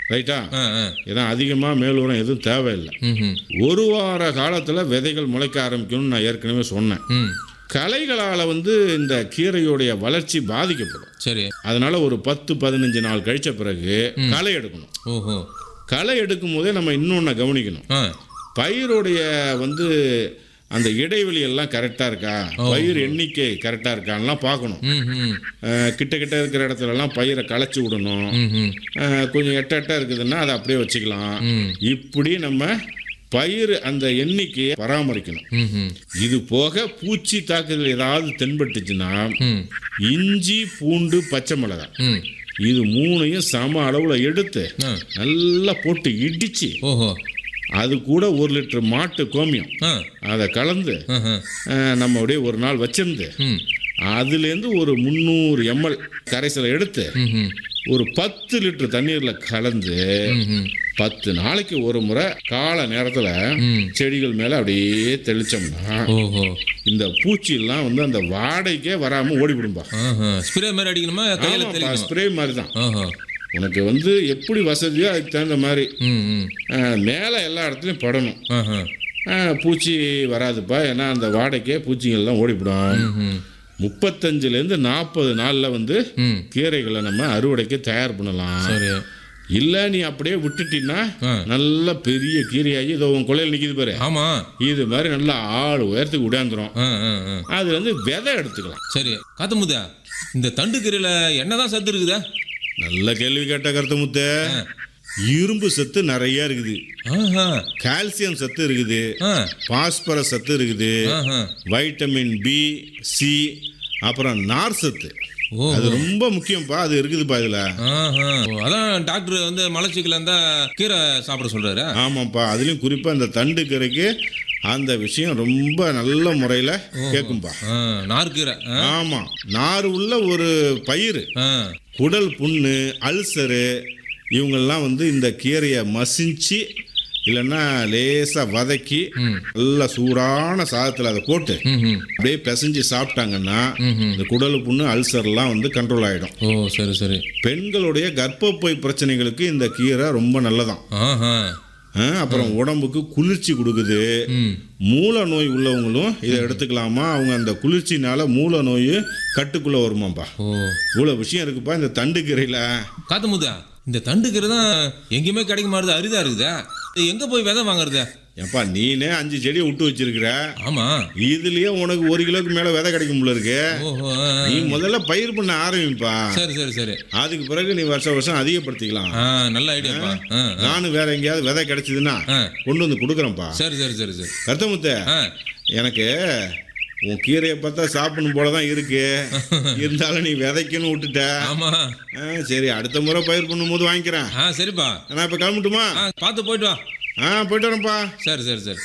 ரைட்டா ஆ ஆ ஏன்னா அதிகமாக மேல் உரம் எதுவும் தேவையில்லை ம் ஒரு வார காலத்தில் விதைகள் முளைக்க ஆரம்பிக்கும்னு நான் ஏற்கனவே சொன்னேன் ம் களைகளால் வந்து இந்த கீரையுடைய வளர்ச்சி பாதிக்கப்படும் சரி அதனால ஒரு பத்து பதினஞ்சு நாள் கழிச்ச பிறகு களை எடுக்கணும் ஓஹோ களை எடுக்கும் போதே நம்ம இன்னொன்று கவனிக்கணும் ஆ பயிருடைய வந்து அந்த இடைவெளி எல்லாம் கரெக்டாக இருக்கா பயிர் எண்ணிக்கை கரெக்டாக இருக்கான்லாம் பார்க்கணும் ம் ம் அஹ் கிட்ட கிட்ட இருக்கிற இடத்துலலாம் பயிரை களைச்சி விடணும் ம் ம் அஹ் கொஞ்சம் எட்ட எட்ட இருக்குதுன்னா அதை அப்படியே வச்சுக்கலாம் ம் இப்படி நம்ம பயிர் அந்த எண்ணிக்கையை பராமரிக்கணும் ம் ம் இது போக பூச்சி தாக்குதல் ஏதாவது தென்பட்டுச்சுன்னா ம் இஞ்சி பூண்டு பச்சை மிளகாய் ம் இது மூணையும் சம அளவில் எடுத்து ஆ நல்லா போட்டு இடிச்சு ஓஹோ அது கூட ஒரு லிட்டர் மாட்டு கோமியம் ஆ அதை கலந்து ஆஹா. அஹ், நம்ம அப்படியே ஒரு நாள் வச்சிருந்து ம் அதுலேருந்து ஒரு முந்நூறு எம்எல் கரைசலை எடுத்து ம் ம் ஒரு பத்து லிட்டர் தண்ணீரில் கலந்து ம் ம் பத்து நாளைக்கு ஒரு முறை கால நேரத்தில் ம் செடிகள் மேலே அப்படியே தெளிச்சோம்னா ஓஹோ இந்த பூச்சியெல்லாம் வந்து அந்த வாடைக்கே வராமல் ஓடிவிடும்பா ஆஹா ஸ்ப்ரே மாதிரி அடிக்கணுமா கையில் தெளிக்கணும் ஸ்ப்ரே மாதிரி தான் ஆஹா உனக்கு வந்து எப்படி வசதியோ அதுக்கு தகுந்த மாதிரி ம் ம் மேலே எல்லா இடத்துலையும் படணும் ஆஹா அஹ், பூச்சி வராதுப்பா ஏன்னா அந்த வாடைக்கே பூச்சிகள்லாம் ஓடிவிடும் ம் ம் முப்பத்தஞ்சுலேருந்து நாற்பது நாளில் வந்து ம் கீரைகளை நம்ம அறுவடைக்கு தயார் பண்ணலாம் சரி இல்லை நீ அப்படியே விட்டுட்டீன்னா ஆ. நல்ல பெரிய கீரையாகி இதோ உன் கொலையில் நிற்கிது பாரு ஆமாம் இது மாதிரி நல்லா ஆள் உயரத்துக்கு உடையாந்துரும் ஆ ஆ ஆ அது வந்து விதை எடுத்துக்கலாம் சரி காத்தமுதா இந்த தண்டு கீரையில் என்னதான் சத்து இருக்குதா நல்ல கேள்வி கேட்ட கருத்து முத்து இரும்பு சத்து நிறைய இருக்குது ஆஹா கால்சியம் சத்து இருக்குது ஆ பாஸ்பரஸ் சத்து இருக்குது ஆஹா வைட்டமின் பி சி அப்புறம் நார் சத்து ஓ அது ரொம்ப முக்கியம்ப்பா அது இருக்குதுப்பா இதில் ஆஹா ஓ, அதான் டாக்டர் வந்து மலச்சிக்கல இருந்தா கீரை சாப்பிட சொல்றாரு ஆமாப்பா அதுலேயும் குறிப்பாக இந்த தண்டு கீரைக்கு அந்த விஷயம் ரொம்ப நல்ல முறையில் கேட்கும்பா ஆ நார்க்கீரை ஆ ஆமாம் நார் உள்ள ஒரு பயிர் ஆ குடல் புண்ணு அல்சரு இவங்கெல்லாம் வந்து இந்த கீரையை மசிஞ்சு இல்லைன்னா லேசாக வதக்கி ம் நல்லா சூடான சாதத்தில் அதை போட்டு ம் ம் அப்படியே பிசைஞ்சு சாப்பிட்டாங்கன்னா ம்ஹும். இந்த குடல் புண்ணு அல்சர்லாம் வந்து கண்ட்ரோல் ஆகிடும் ஓ சரி சரி பெண்களுடைய கர்ப்பப்பை பிரச்சனைகளுக்கு இந்த கீரை ரொம்ப நல்லதாம் ஆஹா ஆ, அப்புறம் உடம்புக்கு குளிர்ச்சி கொடுக்குது ம் மூல நோய் உள்ளவங்களும் இதை எடுத்துக்கலாமா அவங்க அந்த குளிர்ச்சினால மூல நோய் கட்டுக்குள்ளே வருமாப்பா ஓ இவ்வளோ விஷயம் இருக்குப்பா இந்த தண்டு கீரையில் காத்தமுதா இந்த தண்டு கீரை தான் எங்கேயுமே கிடைக்க மாட்டுது அரிதா இருக்குதா இது எங்க போய் விதை வாங்குறது ஏப்பா நீனே அஞ்சு செடியை விட்டு வச்சிருக்கிற ஆமா இதுலயே உனக்கு ஒரு கிலோக்கு மேல விதை கிடைக்கும் போல இருக்கு ஓஹோ ஆ, ஆ. நீ முதல்ல பயிர் பண்ண ஆரம்பிப்பா சரி சரி சரி அதுக்கு பிறகு நீ வருஷம் வருஷம் அதிகப்படுத்திக்கலாம் ஆ நல்ல ஐடியாப்பா ஆ ஆ, நானும் வேற எங்கேயாவது விதை கிடைச்சதுன்னா ஆ. கொண்டு வந்து கொடுக்குறேன்ப்பா சரி சரி சரி சரி கருத்தமுத்த ஆ எனக்கு உன் கீரையை பார்த்தா சாப்பிடணும் போல தான் இருக்கு இருந்தாலும் நீ விதைக்கணும் விட்டுட்ட ஆமா ஆ, சரி அடுத்த முறை பயிர் பண்ணும்போது வாங்கிக்கிறேன் ஆ சரிப்பா நான் இப்போ கிளம்பட்டுமா ஆ பார்த்து போயிட்டு வா ஆ போயிட்டு வரேன்ப்பா சரி சரி சரி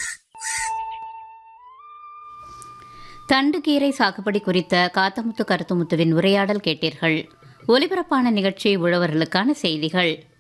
தண்டுகீரை சாகுபடி குறித்த காத்தமுத்து கருத்துமுத்துவின் உரையாடல் கேட்டீர்கள் ஒலிபரப்பான நிகழ்ச்சி உழவர்களுக்கான செய்திகள்